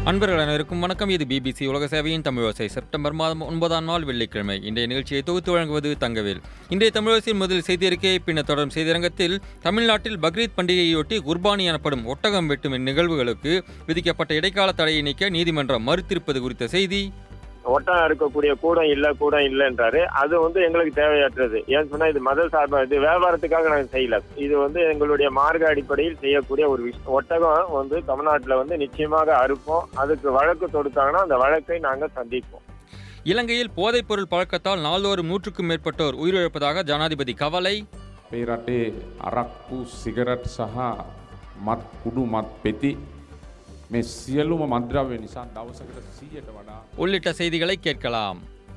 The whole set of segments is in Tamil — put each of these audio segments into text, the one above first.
அன்பர்கள் அனைவருக்கும் வணக்கம் இது பிபிசி உலக சேவையின் தமிழோசை செப்டம்பர் மாதம் ஒன்பதாம் நாள் வெள்ளிக்கிழமை இன்றைய நிகழ்ச்சியை தொகுத்து வழங்குவது தங்கவேல் இன்றைய தமிழோசையின் முதல் செய்தி அறிக்கையை பின்னர் தொடரும் செய்தியரங்கத்தில் தமிழ்நாட்டில் பக்ரீத் பண்டிகையொட்டி குர்பானி எனப்படும் ஒட்டகம் வெட்டும் நிகழ்வுகளுக்கு விதிக்கப்பட்ட இடைக்கால தடையை நீக்க நீதிமன்றம் மறுத்திருப்பது குறித்த செய்தி ஒட்டகம் இருக்கக்கூடிய கூடம் இல்ல கூடம் இல்லைன்றாரு அது வந்து எங்களுக்கு தேவையற்றது ஏன்னு சொன்னா இது மத சார்பா இது வியாபாரத்துக்காக நாங்கள் செய்யல இது வந்து எங்களுடைய மார்க்க அடிப்படையில் செய்யக்கூடிய ஒரு விஷயம் ஒட்டகம் வந்து தமிழ்நாட்டில் வந்து நிச்சயமாக அறுப்போம் அதுக்கு வழக்கு தொடுத்தாங்கன்னா அந்த வழக்கை நாங்கள் சந்திப்போம் இலங்கையில் போதைப்பொருள் பழக்கத்தால் நாள்தோறும் நூற்றுக்கும் மேற்பட்டோர் உயிரிழப்பதாக ஜனாதிபதி கவலை අපේ රටේ අරක්කු සිගරට් සහ මත් කුඩු මත් පෙති මේ සියල්ලුම මද්‍රව්‍ය නිසා දවසකට සීයට වඩා உள்ளிட்ட செய்திகளை கேட்கலாம்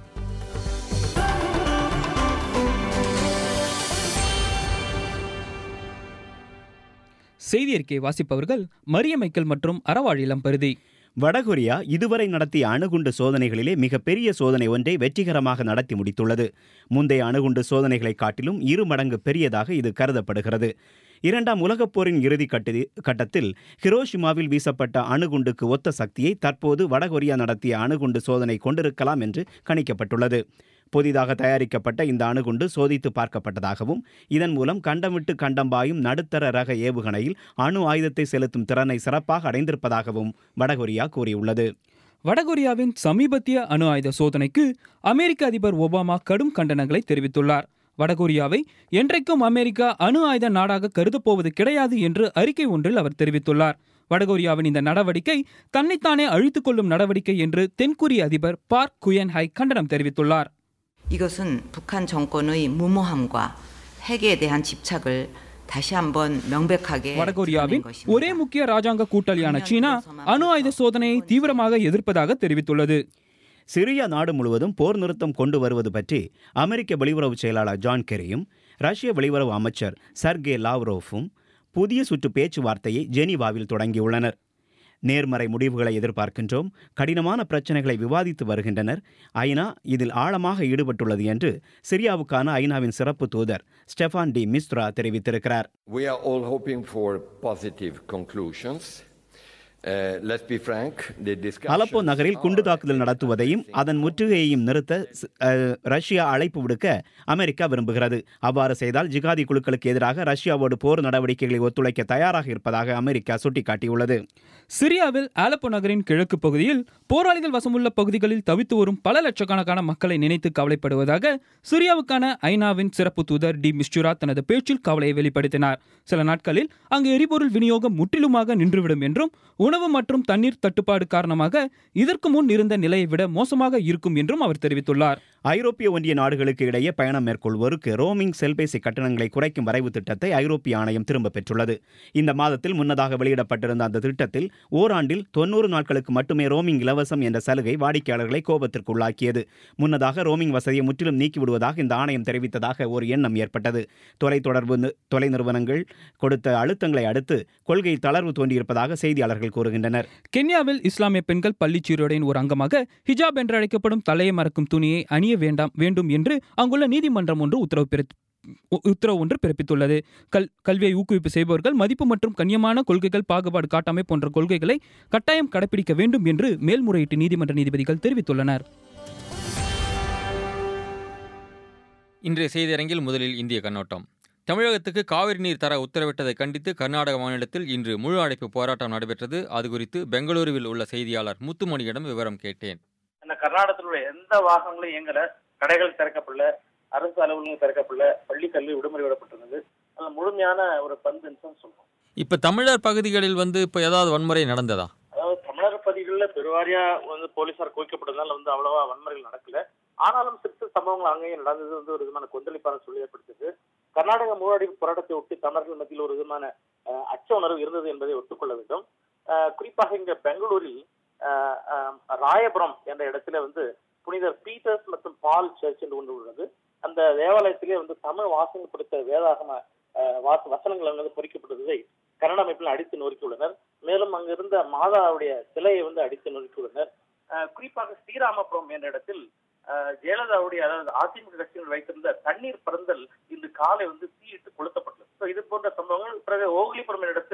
செய்தி அறிக்கை வாசிப்பவர்கள் மரியமைக்கல் மற்றும் அறவாழிலம் பருதி வடகொரியா இதுவரை நடத்திய அணுகுண்டு சோதனைகளிலே மிகப்பெரிய சோதனை ஒன்றை வெற்றிகரமாக நடத்தி முடித்துள்ளது முந்தைய அணுகுண்டு சோதனைகளை காட்டிலும் இரு மடங்கு பெரியதாக இது கருதப்படுகிறது இரண்டாம் உலகப் போரின் இறுதி கட்டு கட்டத்தில் ஹிரோஷிமாவில் வீசப்பட்ட அணுகுண்டுக்கு ஒத்த சக்தியை தற்போது வடகொரியா நடத்திய அணுகுண்டு சோதனை கொண்டிருக்கலாம் என்று கணிக்கப்பட்டுள்ளது புதிதாக தயாரிக்கப்பட்ட இந்த அணுகுண்டு சோதித்து பார்க்கப்பட்டதாகவும் இதன் மூலம் கண்டம் விட்டு கண்டம் பாயும் நடுத்தர ரக ஏவுகணையில் அணு ஆயுதத்தை செலுத்தும் திறனை சிறப்பாக அடைந்திருப்பதாகவும் வடகொரியா கூறியுள்ளது வடகொரியாவின் சமீபத்திய அணு ஆயுத சோதனைக்கு அமெரிக்க அதிபர் ஒபாமா கடும் கண்டனங்களை தெரிவித்துள்ளார் வடகொரியாவை என்றைக்கும் அமெரிக்கா அணு ஆயுத நாடாக கருதப்போவது கிடையாது என்று அறிக்கை ஒன்றில் அவர் தெரிவித்துள்ளார் வடகொரியாவின் இந்த நடவடிக்கை தன்னைத்தானே அழித்துக் கொள்ளும் நடவடிக்கை என்று தென்கொரிய அதிபர் பார்க் குயன்ஹை கண்டனம் தெரிவித்துள்ளார் 이것은 북한 정권의 무모함과 핵에 대한 집착을 다시 한번 명백하게 வடகொரியாவின் 드러낸 것입니다. ஒரே முக்கிய ராஜாங்க கூட்டாளியான சீனா அணு ஆயுத சோதனையை தீவிரமாக எதிர்ப்பதாக தெரிவித்துள்ளது சிரியா நாடு முழுவதும் போர் நிறுத்தம் கொண்டு வருவது பற்றி அமெரிக்க வெளியுறவு செயலாளர் ஜான் கெரியும் ரஷ்ய வெளியுறவு அமைச்சர் சர்கே லாவ்ரோஃபும் புதிய சுற்று பேச்சுவார்த்தையை ஜெனீவாவில் தொடங்கியுள்ளனர் நேர்மறை முடிவுகளை எதிர்பார்க்கின்றோம் கடினமான பிரச்சனைகளை விவாதித்து வருகின்றனர் ஐநா இதில் ஆழமாக ஈடுபட்டுள்ளது என்று சிரியாவுக்கான ஐநாவின் சிறப்பு தூதர் ஸ்டெஃபான் டி மிஸ்ரா தெரிவித்திருக்கிறார் We are all hoping for positive conclusions. Uh, let's be frank, the discussions Aleppo நகரில் குண்டு are- தாக்குதல் நடத்துவதையும் அதன் முற்றுகையையும் நிறுத்த ஸ்- அஹ், ரஷ்யா அழைப்பு விடுக்க அமெரிக்கா விரும்புகிறது அவ்வாறு செய்தால் ஜிகாதி குழுக்களுக்கு எதிராக ரஷ்யாவோடு போர் நடவடிக்கைகளை ஒத்துழைக்க தயாராக இருப்பதாக அமெரிக்கா சுட்டிக்காட்டியுள்ளது சிரியாவில் ஆலப்போ நகரின் கிழக்கு பகுதியில் போராளிகள் வசமுள்ள பகுதிகளில் தவித்து வரும் பல லட்சக்கணக்கான மக்களை நினைத்து கவலைப்படுவதாக சிரியாவுக்கான ஐநாவின் சிறப்பு தூதர் டி மிஸ்டுரா தனது பேச்சில் கவலையை வெளிப்படுத்தினார் சில நாட்களில் அங்கு எரிபொருள் விநியோகம் முற்றிலுமாக நின்றுவிடும் என்றும் உணவு மற்றும் தண்ணீர் தட்டுப்பாடு காரணமாக இதற்கு முன் இருந்த நிலையை விட மோசமாக இருக்கும் என்றும் அவர் தெரிவித்துள்ளார் ஐரோப்பிய ஒன்றிய நாடுகளுக்கு இடையே பயணம் மேற்கொள்வோருக்கு ரோமிங் செல்பேசி கட்டணங்களை குறைக்கும் வரைவு திட்டத்தை ஐரோப்பிய ஆணையம் திரும்பப் பெற்றுள்ளது இந்த மாதத்தில் முன்னதாக வெளியிடப்பட்டிருந்த அந்த திட்டத்தில் ஓராண்டில் தொண்ணூறு நாட்களுக்கு மட்டுமே ரோமிங் இலவசம் என்ற சலுகை வாடிக்கையாளர்களை கோபத்திற்கு உள்ளாக்கியது முன்னதாக ரோமிங் வசதியை முற்றிலும் நீக்கிவிடுவதாக இந்த ஆணையம் தெரிவித்ததாக ஒரு எண்ணம் ஏற்பட்டது தொலைத்தொடர்பு நி- தொலை நிறுவனங்கள் கொடுத்த அழுத்தங்களை அடுத்து கொள்கை தளர்வு தோன்றியிருப்பதாக செய்தியாளர்கள் கூறுகின்றனர் கென்யாவில் இஸ்லாமிய பெண்கள் பள்ளிச் சீருடையின் ஒரு அங்கமாக ஹிஜாப் என்று அழைக்கப்படும் தலையை மறைக்கும் துணியை அணிய வேண்டாம் வேண்டும் என்று அங்குள்ள நீதிமன்றம் ஒன்று உத்தரவு பிறப்- உ- உத்தரவு ஒன்று பிறப்பித்துள்ளது கல் கல்வியை ஊக்குவிப்பு செய்பவர்கள் மதிப்பு மற்றும் கண்ணியமான கொள்கைகள் பாகுபாடு காட்டாமை போன்ற கொள்கைகளை கட்டாயம் கடைபிடிக்க வேண்டும் என்று மேல்முறையீட்டு நீதிமன்ற நீதிபதிகள் தெரிவித்துள்ளனர் இன்றைய செய்தியரங்கில் முதலில் இந்திய கண்ணோட்டம் தமிழகத்துக்கு காவிரி நீர் தர உத்தரவிட்டதை கண்டித்து கர்நாடக மாநிலத்தில் இன்று முழு அடைப்பு போராட்டம் நடைபெற்றது அது குறித்து பெங்களூருவில் உள்ள செய்தியாளர் முத்துமணியிடம் விவரம் கேட்டேன் இந்த கர்நாடகத்தில் உள்ள எந்த வாகனங்களும் இயங்கல கடைகள் திறக்கப்படல அரசு அலுவலகங்கள் திறக்கப்படல பள்ளி கல்வி விடுமுறை விடப்பட்டிருந்தது அது முழுமையான ஒரு பந்து சொல்றோம் இப்போ தமிழர் பகுதிகளில் வந்து இப்போ ஏதாவது வன்முறை நடந்ததா அதாவது தமிழக பகுதிகளில் பெருவாரியா வந்து போலீசார் குவிக்கப்பட்டதுனால வந்து அவ்வளவா வன்முறைகள் நடக்கல ஆனாலும் சிறு சிறு சம்பவங்கள் அங்கேயும் நடந்தது வந்து ஒரு விதமான கொந்தளிப்பான சூழல் ஏற்படுத்தது கர்நாடக மூழடிப்பு போராட்டத்தை ஒட்டி தமிழர்கள் மத்தியில் ஒரு விதமான அஹ், அச்ச உணர்வு இருந்தது என்பதை ஒத்துக்கொள்ள வேண்டும் அஹ், குறிப்பாக இங்க பெங்களூரில் அஹ், அஹ், ராயபுரம் என்ற இடத்துல வந்து புனிதர் பீட்டர்ஸ் மற்றும் பால் சர்ச் என்று ஒன்று உள்ளது அந்த தேவாலயத்திலே வந்து தமிழ் வாசகம் கொடுத்த வேதாகம அஹ், வாச வசனங்கள் வந்து பொறிக்கப்பட்டதை கன்னட அமைப்பில் அடித்து நொறுக்கியுள்ளனர் மேலும் அங்க இருந்த மாதாவுடைய சிலையை வந்து அடித்து நொறுக்கியுள்ளனர் அஹ், குறிப்பாக ஸ்ரீராமபுரம் என்ற இடத்தில் அஹ், ஜெயலலிதாவுடைய அதாவது அதிமுக கட்சியில் வைத்திருந்த தண்ணீர் பறந்தல் இன்று காலை வந்து தீயிட்டு கொளுத்தப்பட்டது So இது போன்ற சம்பவங்கள் பிறகு ஓகலிபுரம் என்ற இடத்தில்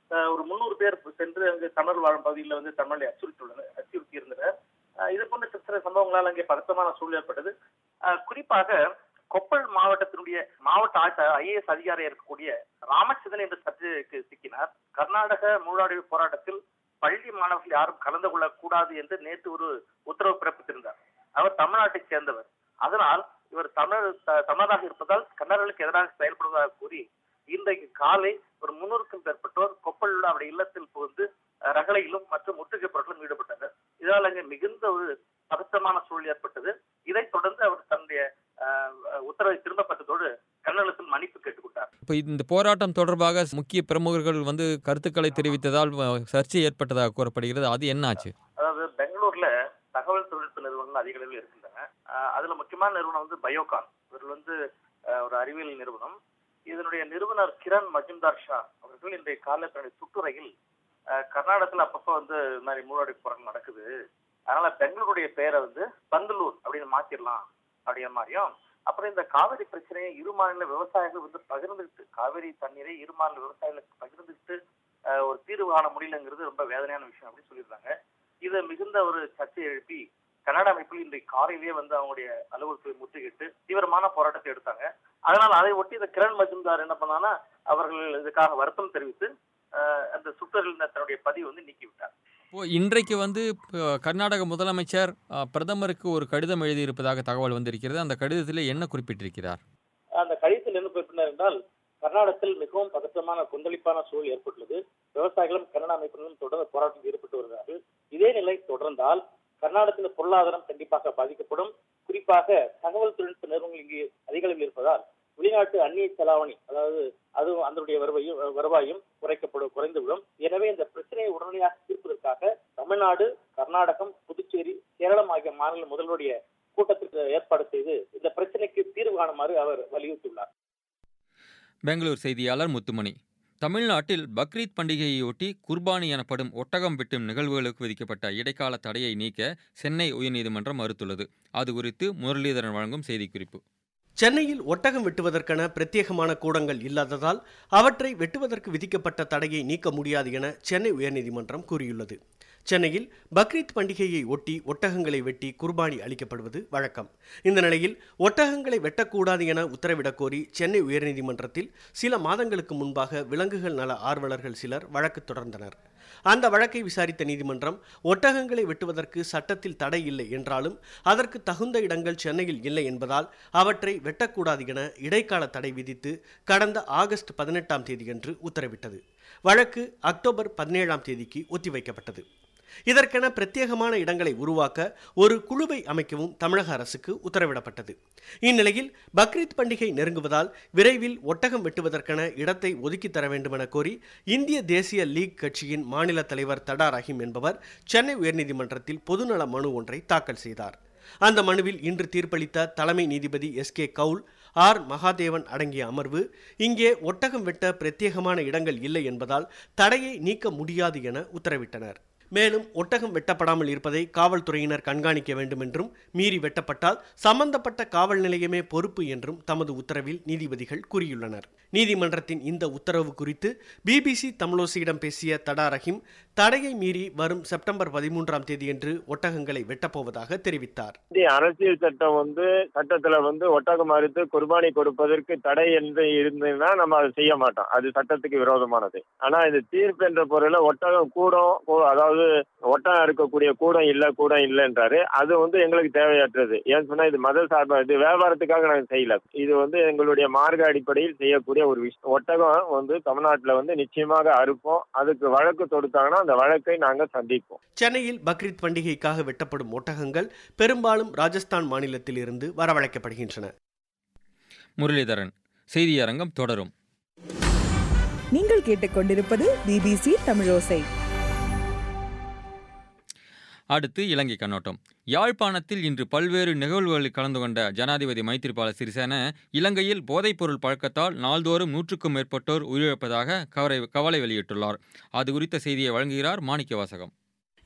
அஹ், ஒரு முந்நூறு பேர் சென்று அங்கு தமிழர் வாழும் பகுதியில் வந்து தமிழை அச்சுறுத்தியுள்ளனர் அச்சுறுத்தி இருந்தனர் அஹ், இது போன்ற சில சில சம்பவங்களால் அங்கே பதட்டமான சூழல் ஏற்பட்டது அஹ், குறிப்பாக கொப்பள் மாவட்டத்தினுடைய மாவட்ட ஆட்சியர் ஐஏஎஸ் அதிகாரியாக இருக்கக்கூடிய ராமச்சந்திரன் என்ற சர்ச்சைக்கு சிக்கினார் கர்நாடக மூலாடி போராட்டத்தில் பள்ளி மாணவர்கள் யாரும் கலந்து கொள்ளக் கூடாது என்று நேற்று ஒரு உத்தரவு பிறப்பித்திருந்தார் அவர் தமிழ்நாட்டைச் சேர்ந்தவர் அதனால் இவர் தமிழ் த- தமிழராக இருப்பதால் கன்னடர்களுக்கு எதிராக செயல்படுவதாக கூறி இன்றைக்கு காலை ஒரு முன்னூறுக்கும் மேற்பட்டோர் கொப்பல் உள்ள அவருடைய இல்லத்தில் புகுந்து அஹ், ரகளையிலும் மற்றும் முற்றுகை பொருட்களும் ஈடுபட்டனர் இதனால் அங்கே மிகுந்த ஒரு பதற்றமான சூழல் ஏற்பட்டது இதைத் தொடர்ந்து அவர் தன்னுடைய அஹ், உத்தரவை திரும்பப் பெற்றதோடு கன்னடத்தில் மன்னிப்பு கேட்டுக்கொண்டார் இப்போ இந்த போராட்டம் தொடர்பாக முக்கிய பிரமுகர்கள் வந்து கருத்துக்களை தெரிவித்ததால் அஹ், சர்ச்சை ஏற்பட்டதாக கூறப்படுகிறது அது என்னாச்சு அதாவது பெங்களூர்ல தகவல் தொழில்நுட்ப நிறுவனங்கள் அதிக அளவில் இருக்கின்றன அஹ் அதுல முக்கியமான நிறுவனம் வந்து பயோகான் இவர்கள் வந்து அஹ், ஒரு அறிவியல் நிறுவனம் இதனுடைய நிறுவனர் கிரண் மஜும்தார் ஷா அவர்கள் இன்றைய காலையில் தன்னுடைய சுற்றுரையில் அஹ், கர்நாடகத்துல அப்பப்போ வந்து இது மாதிரி மூலோடி போராட்டம் நடக்குது அதனால பெங்களூருடைய பெயரை வந்து பந்தலூர் அப்படின்னு மாத்திரலாம் அப்படிங்கிற மாதிரியும் அப்புறம் இந்த காவிரி பிரச்சனையை இரு மாநில விவசாயிகள் வந்து பகிர்ந்துக்கிட்டு காவிரி தண்ணீரை இரு மாநில விவசாயிகளுக்கு பகிர்ந்துக்கிட்டு அஹ், ஒரு தீர்வு காண முடியலங்கிறது ரொம்ப வேதனையான விஷயம் அப்படின்னு சொல்லியிருந்தாங்க இது மிகுந்த ஒரு சர்ச்சையை எழுப்பி கன்னட அமைப்பில் இன்றைக்கு காலையிலேயே வந்து அவங்களுடைய அலுவலகத்தை முற்றுகிட்டு தீவிரமான போராட்டத்தை எடுத்தாங்க அதனால் அதை ஒட்டி இந்த கிரண் மஜும்தார் என்ன பண்ணாங்கன்னா அவர்கள் இதுக்காக வருத்தம் தெரிவித்து அஹ், அந்த சுற்றறில் தன்னுடைய பதிவு வந்து நீக்கிவிட்டார் இப்போ இன்றைக்கு வந்து அஹ், கர்நாடக முதலமைச்சர் அஹ், பிரதமருக்கு ஒரு கடிதம் எழுதியிருப்பதாக தகவல் வந்திருக்கிறது அந்த கடிதத்தில் என்ன குறிப்பிட்டிருக்கிறார் அந்த கடிதத்தில் என்ன குறிப்பிட்டார் என்றால் கர்நாடகத்தில் மிகவும் பதற்றமான கொந்தளிப்பான சூழல் ஏற்பட்டுள்ளது விவசாயிகளும் கன்னட அமைப்பினரும் தொடர்ந்து போராட்டத்தில் ஈடுபட்டு வருகிறார்கள் இதே நிலை தொடர்ந்தால் கர்நாடகத்தின் பொருளாதாரம் கண்டிப்பாக பாதிக்கப்படும் குறிப்பாக தகவல் தொழில்நுட்ப நிறுவனங்கள் இங்கு அதிக அளவில் இருப்பதால் வெளிநாட்டு அந்நிய செலாவணி அதாவது அது அதனுடைய வருவாயும் வருவாயும் குறைக்கப்படும் குறைந்துவிடும் எனவே இந்த பிரச்சனையை உடனடியாக தீர்ப்பதற்காக தமிழ்நாடு கர்நாடகம் புதுச்சேரி கேரளம் ஆகிய மாநில முதல்வருடைய கூட்டத்திற்கு ஏற்பாடு செய்து இந்த பிரச்சனைக்கு தீர்வு காணுமாறு அவர் வலியுறுத்தியுள்ளார் பெங்களூர் செய்தியாளர் முத்துமணி தமிழ்நாட்டில் பக்ரீத் பண்டிகையையொட்டி குர்பானி எனப்படும் ஒட்டகம் வெட்டும் நிகழ்வுகளுக்கு விதிக்கப்பட்ட இடைக்கால தடையை நீக்க சென்னை உயர்நீதிமன்றம் மறுத்துள்ளது அது குறித்து முரளிதரன் வழங்கும் செய்திக்குறிப்பு சென்னையில் ஒட்டகம் வெட்டுவதற்கென பிரத்யேகமான கூடங்கள் இல்லாததால் அவற்றை வெட்டுவதற்கு விதிக்கப்பட்ட தடையை நீக்க முடியாது என சென்னை உயர்நீதிமன்றம் கூறியுள்ளது சென்னையில் பக்ரீத் பண்டிகையை ஒட்டி ஒட்டகங்களை வெட்டி குர்பானி அளிக்கப்படுவது வழக்கம் இந்த நிலையில் ஒட்டகங்களை வெட்டக்கூடாது என உத்தரவிடக் கோரி சென்னை உயர்நீதிமன்றத்தில் சில மாதங்களுக்கு முன்பாக விலங்குகள் நல ஆர்வலர்கள் சிலர் வழக்கு தொடர்ந்தனர் அந்த வழக்கை விசாரித்த நீதிமன்றம் ஒட்டகங்களை வெட்டுவதற்கு சட்டத்தில் தடை இல்லை என்றாலும் அதற்கு தகுந்த இடங்கள் சென்னையில் இல்லை என்பதால் அவற்றை வெட்டக்கூடாது என இடைக்கால தடை விதித்து கடந்த ஆகஸ்ட் பதினெட்டாம் தேதியன்று உத்தரவிட்டது வழக்கு அக்டோபர் பதினேழாம் தேதிக்கு ஒத்திவைக்கப்பட்டது இதற்கென பிரத்யேகமான இடங்களை உருவாக்க ஒரு குழுவை அமைக்கவும் தமிழக அரசுக்கு உத்தரவிடப்பட்டது இந்நிலையில் பக்ரீத் பண்டிகை நெருங்குவதால் விரைவில் ஒட்டகம் வெட்டுவதற்கென இடத்தை ஒதுக்கித் தர வேண்டுமென கோரி இந்திய தேசிய லீக் கட்சியின் மாநில தலைவர் தடா ரஹீம் என்பவர் சென்னை உயர்நீதிமன்றத்தில் பொதுநல மனு ஒன்றை தாக்கல் செய்தார் அந்த மனுவில் இன்று தீர்ப்பளித்த தலைமை நீதிபதி S K Kaul R Mahadevan அடங்கிய அமர்வு இங்கே ஒட்டகம் வெட்ட பிரத்யேகமான இடங்கள் இல்லை என்பதால் தடையை நீக்க முடியாது என உத்தரவிட்டனர் மேலும் ஒட்டகம் வெட்டப்படாமல் இருப்பதை காவல்துறையினர் கண்காணிக்க வேண்டும் என்றும் மீறி வெட்டப்பட்டால் சம்பந்தப்பட்ட காவல் நிலையமே பொறுப்பு என்றும் தமது உத்தரவில் நீதிபதிகள் கூறியுள்ளனர் நீதிமன்றத்தின் இந்த உத்தரவு குறித்து பிபிசி தமிழோசியிடம் பேசிய தடா ரஹீம் தடையை மீறி வரும் செப்டம்பர் பதிமூன்றாம் தேதியன்று ஒட்டகங்களை வெட்டப்போவதாக தெரிவித்தார் இந்திய அரசியல் சட்டம் வந்து சட்டத்துல வந்து ஒட்டகம் அறுத்து குர்பானி கொடுப்பதற்கு தடை என்று இருந்ததுன்னா நம்ம அதை செய்ய மாட்டோம் அது சட்டத்துக்கு விரோதமானது ஆனா இந்த தீர்ப்பு என்ற பொருள்ல ஒட்டகம் கூடம் கூ- அதாவது ஒட்டகம் இருக்கக்கூடிய கூடம் இல்ல கூடம் இல்லைன்றாரு அது வந்து எங்களுக்கு தேவையற்றது ஏன்னு சொன்னா இது மத சார்பா இது வியாபாரத்துக்காக நாங்க செய்யல இது வந்து எங்களுடைய மார்க்க அடிப்படையில் செய்யக்கூடிய ஒரு விஷயம் ஒட்டகம் வந்து தமிழ்நாட்டுல வந்து நிச்சயமாக அறுப்போம் அதுக்கு வழக்கு தொடுத்தாங்கன்னா அந்த வழக்கை நாங்க சந்திப்போம் சென்னையில் பக்ரீத் பண்டிகைக்காக வெட்டப்படும் ஒட்டகங்கள் பெரும்பாலும் ராஜஸ்தான் மாநிலத்தில் இருந்து வரவழைக்கப்படுகின்றன முரளிதரன் செய்தியரங்கம் தொடரும் நீங்கள் கேட்டுக்கொண்டிருப்பது பிபிசி தமிழோசை அடுத்து இலங்கை கண்ணோட்டம் யாழ்ப்பாணத்தில் இன்று பல்வேறு நிகழ்வுகளில் கலந்து கொண்ட ஜனாதிபதி மைத்திரிபால சிறிசேன இலங்கையில் போதைப்பொருள் பழக்கத்தால் நாள்தோறும் நூற்றுக்கும் மேற்பட்டோர் உயிரிழப்பதாக கவலை கவலை வெளியிட்டுள்ளார் அது குறித்த செய்தியை வழங்குகிறார் மாணிக்க வாசகம்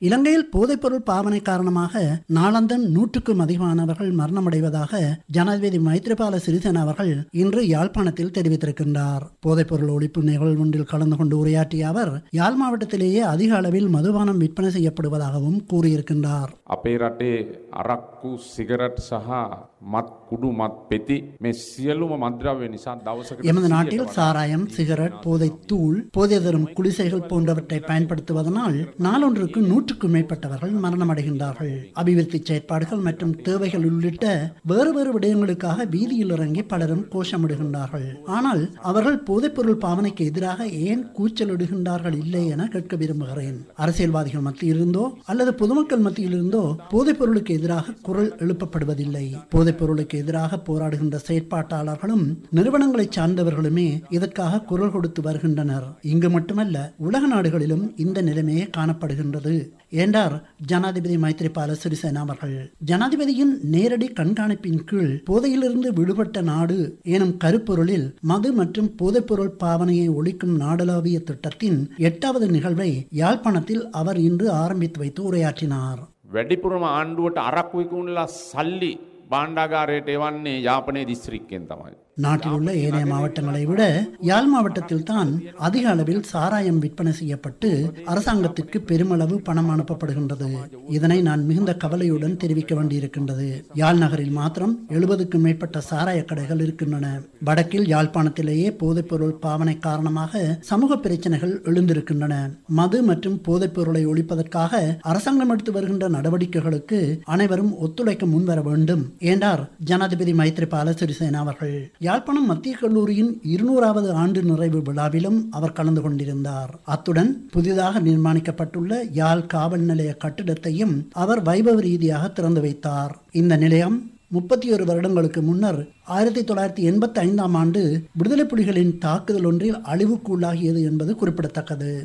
இலங்கையில் போதைப்பொருள் பாவனை காரணமாக நாளந்தன் நூற்றுக்கும் அதிகமானவர்கள் மரணமடைவதாக ஜனாதிபதி மைத்ரிபால சிறிசேன அவர்கள் இன்று யாழ்ப்பாணத்தில் தெரிவித்திருக்கின்றார் போதைப்பொருள் ஒழிப்பு நிகழ்வு ஒன்றில் கலந்து கொண்டு உரையாற்றிய அவர் யாழ் மாவட்டத்திலேயே அதிக அளவில் மதுபானம் விற்பனை செய்யப்படுவதாகவும் கூறியிருக்கின்றார் අපේ රටේ අරක්කු සිගරට් සහ මත් කුඩු මත් පෙති මේ සියලුම මද්‍රව්‍ය නිසා දවසකට எமது 100ට நாட்டில் වඩා சாராயம் சிகரெட் போதை தூள் போதை தரும் குடிசைகள் போன்றவற்றை பயன்படுத்துவதனால் நாளொன்றுக்கு நூற்றுக்கும் மேற்பட்டவர்கள் மரணமடைகின்றார்கள் அபிவிருத்தி செயற்பாடுகள் மற்றும் தேவைகள் உள்ளிட்ட வேறு வேறு விடயங்களுக்காக வீதியில் இறங்கி பலரும் கோஷமிடுகின்றார்கள் ஆனால் அவர்கள் போதைப்பொருள் பாவனைக்கு எதிராக ஏன் கூச்சலிடுகின்றார்கள் இல்லை என கேட்க விரும்புகிறேன் அரசியல்வாதிகள் மத்தியிலிருந்தோ அல்லது பொதுமக்கள் மத்தியிலிருந்தோ போதைப் பொருளுக்கு எதிராக குரல் எழுப்பப்படுவதில்லை போதைப் பொருளுக்கு எதிராக போராடுகின்ற செயற்பாட்டாளர்களும் நிறுவனங்களை சார்ந்தவர்களுமே இதற்காக குரல் கொடுத்து வருகின்றனர் இங்கு மட்டுமல்ல உலக நாடுகளிலும் இந்த நிலைமையே காணப்படுகின்றது என்றார் ஜனாதிபதி மைத்ரிபால சிறிசேனா அவர்கள் ஜனாதிபதியின் நேரடி கண்காணிப்பின் கீழ் போதையிலிருந்து விடுபட்ட நாடு எனும் கருப்பொருளில் மது மற்றும் போதைப்பொருள் பாவனையை ஒழிக்கும் நாடளாவிய திட்டத்தின் எட்டாவது நிகழ்வை யாழ்ப்பாணத்தில் அவர் இன்று ஆரம்பித்து வைத்து உரையாற்றினார் වැඩිපුරම ආණ්ඩුවට අරක්කු විකුණලා සල්ලි බාණ්ඩාගාරයට එවන්නේ යාපනයේ දිස්ත්‍රික්කෙන් තමයි. நாட்டில் உள்ள ஏனைய மாவட்டங்களை விட யாழ் மாவட்டத்தில் தான் அதிக அளவில் சாராயம் விற்பனை செய்யப்பட்டு அரசாங்கத்திற்கு பெருமளவு பணம் அனுப்பப்படுகின்றது இதனை நான் மிகுந்த கவலையுடன் தெரிவிக்க வேண்டியிருக்கின்றது யாழ் நகரில் மாத்திரம் எழுபதுக்கும் மேற்பட்ட சாராய கடைகள் இருக்கின்றன வடக்கில் யாழ்ப்பாணத்திலேயே போதைப்பொருள் பாவனை காரணமாக சமூக பிரச்சனைகள் எழுந்திருக்கின்றன மது மற்றும் போதைப்பொருளை ஒழிப்பதற்காக அரசாங்கம் எடுத்து வருகின்ற நடவடிக்கைகளுக்கு அனைவரும் ஒத்துழைக்க முன்வர வேண்டும் என்றார் ஜனாதிபதி மைத்ரிபால சிறிசேனா அவர்கள் யாழ்ப்பாணம் மத்திய கல்லூரியின் இருநூறாவது ஆண்டு நிறைவு விழாவிலும் அவர் கலந்து கொண்டிருந்தார் அத்துடன் புதிதாக நிர்மாணிக்கப்பட்டுள்ள யாழ் காவல் நிலைய கட்டிடத்தையும் அவர் வைபவ ரீதியாக திறந்து வைத்தார் இந்த நிலையம் முப்பத்தி ஒரு வருடங்களுக்கு முன்னர் ஆயிரத்தி தொள்ளாயிரத்தி எண்பத்தி ஐந்தாம் ஆண்டு விடுதலை புலிகளின் தாக்குதல் ஒன்றில் அழிவுக்குள்ளாகியது என்பது குறிப்பிடத்தக்கது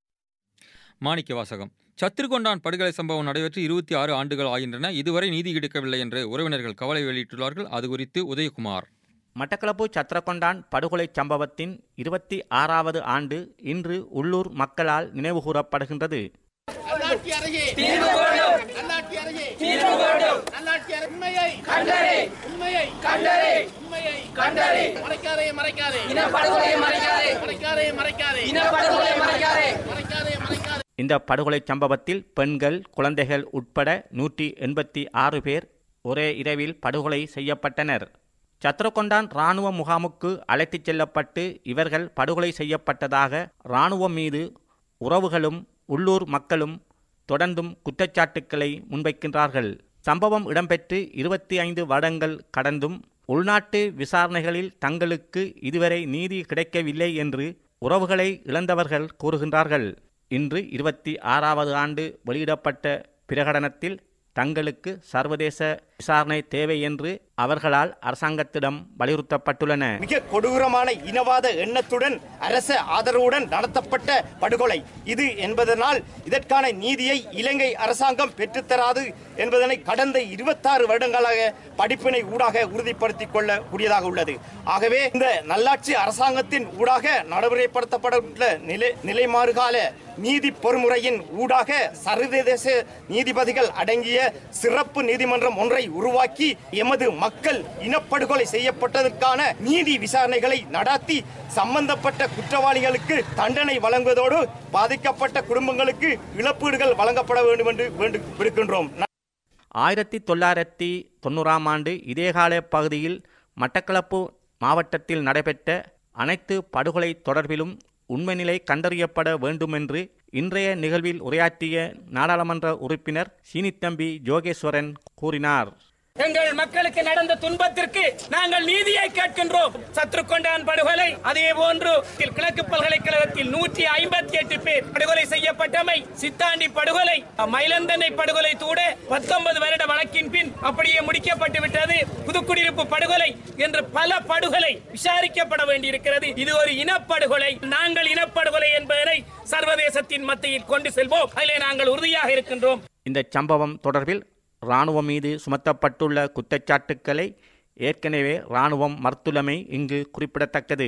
மாணிக்க வாசகம் சத்திருகொண்டான் படுகொலை சம்பவம் நடைபெற்று இருபத்தி ஆறு ஆண்டுகள் ஆகின்றன இதுவரை நீதி கிடைக்கவில்லை என்று உறவினர்கள் கவலை வெளியிட்டுள்ளார்கள் அது குறித்து உதயகுமார் மட்டக்களப்பு சத்திரகொண்டான் படுகொலை சம்பவத்தின் இருபத்தி ஆறாவது ஆண்டு இன்று உள்ளூர் மக்களால் நினைவுகூரப்படுகின்றது நல்லாட்சி அரசே தீர்வு வேண்டும் நல்லாட்சி அரசே தீர்வு வேண்டும் நல்லாட்சி அரசே உண்மையை கண்டறி உண்மையை கண்டறி உண்மையை கண்டறி மறைக்காதே மறைக்காதே இன படுகொலை மறைக்காதே மறைக்காதே மறைக்காதே இன படுகொலை மறைக்காதே மறைக்காதே மறைக்காதே இந்த படுகொலை சம்பவத்தில் பெண்கள் குழந்தைகள் உட்பட நூற்றி எண்பத்தி ஆறு பேர் ஒரே இரவில் படுகொலை செய்யப்பட்டனர் சத்திரகொண்டான் இராணுவ முகாமுக்கு அழைத்துச் செல்லப்பட்டு இவர்கள் படுகொலை செய்யப்பட்டதாக இராணுவம் மீது உறவுகளும் உள்ளூர் மக்களும் தொடர்ந்தும் குற்றச்சாட்டுக்களை முன்வைக்கின்றார்கள் சம்பவம் இடம்பெற்று இருபத்தி ஐந்து வருடங்கள் கடந்தும் உள்நாட்டு விசாரணைகளில் தங்களுக்கு இதுவரை நீதி கிடைக்கவில்லை என்று உறவுகளை இழந்தவர்கள் கூறுகின்றார்கள் இன்று இருபத்தி ஆறாவது ஆண்டு வெளியிடப்பட்ட பிரகடனத்தில் தங்களுக்கு சர்வதேச விசாரணை தேவை என்று அவர்களால் அரசாங்கத்திடம் வலியுறுத்தப்பட்டுள்ளன மிக கொடூரமான இனவாத எண்ணத்துடன் அரச ஆதரவுடன் நடத்தப்பட்ட படுகொலை இது என்பதனால் இதற்கான நீதியை இலங்கை அரசாங்கம் பெற்றுத்தராது என்பதனை கடந்த இருபத்தாறு வருடங்களாக படிப்பினை ஊடாக உறுதிப்படுத்திக் கொள்ள கூடியதாக உள்ளது ஆகவே இந்த நல்லாட்சி அரசாங்கத்தின் ஊடாக நடைமுறைப்படுத்தப்பட்டுள்ள நிலை நிலைமாறுகால நீதி பொறுமுறையின் ஊடாக சர்வதேச நீதிபதிகள் அடங்கிய சிறப்பு நீதிமன்றம் ஒன்றை உருவாக்கி எமது மக்கள் இனப்படுகொலை செய்யப்பட்டதற்கான நீதி விசாரணைகளை நடத்தி சம்பந்தப்பட்ட குற்றவாளிகளுக்கு தண்டனை வழங்குவதோடு பாதிக்கப்பட்ட குடும்பங்களுக்கு இழப்பீடுகள் வழங்கப்பட வேண்டும் என்று வேண்டு விடுக்கின்றோம் ஆயிரத்தி தொள்ளாயிரத்தி தொண்ணூறாம் ஆண்டு இதேகால பகுதியில் மட்டக்களப்பு மாவட்டத்தில் நடைபெற்ற அனைத்து படுகொலை தொடர்பிலும் உண்மை நிலை கண்டறியப்பட வேண்டுமென்று இன்றைய நிகழ்வில் உரையாற்றிய நாடாளுமன்ற உறுப்பினர் சீனித்தம்பி ஜோகேஸ்வரன் கூறினார் எங்கள் மக்களுக்கு நடந்த துன்பத்திற்கு நாங்கள் நீதியை கேட்கின்றோம் சத்ருகொண்டான் படுகொலை அதே போன்று கிழக்கு பல்கலைக்கழகத்தில் நூற்றி ஐம்பத்தி எட்டு பேர் படுகொலை செய்யப்பட்டமை சித்தாண்டி படுகொலை மயிலந்தனை படுகொலை தூட பத்தொன்பது வருட வழக்கின் பின் அப்படியே முடிக்கப்பட்டு விட்டது புதுக்குடியிருப்பு படுகொலை என்று பல படுகொலை விசாரிக்கப்பட வேண்டியிருக்கிறது இது ஒரு இனப்படுகொலை நாங்கள் இனப்படுகொலை என்பதனை சர்வதேசத்தின் மத்தியில் கொண்டு செல்வோம் அதிலே நாங்கள் உறுதியாக இருக்கின்றோம் இந்த சம்பவம் தொடர்பில் இராணுவம் மீது சுமத்தப்பட்டுள்ள குற்றச்சாட்டுக்களை ஏற்கனவே இராணுவம் மறுத்துள்ளமை இங்கு குறிப்பிடத்தக்கது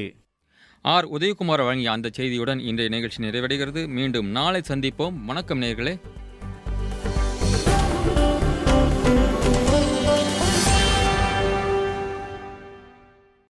ஆர் உதயகுமார் வழங்கிய அந்த செய்தியுடன் இன்றைய நிகழ்ச்சி நிறைவடைகிறது மீண்டும் நாளை சந்திப்போம் வணக்கம் நேர்களே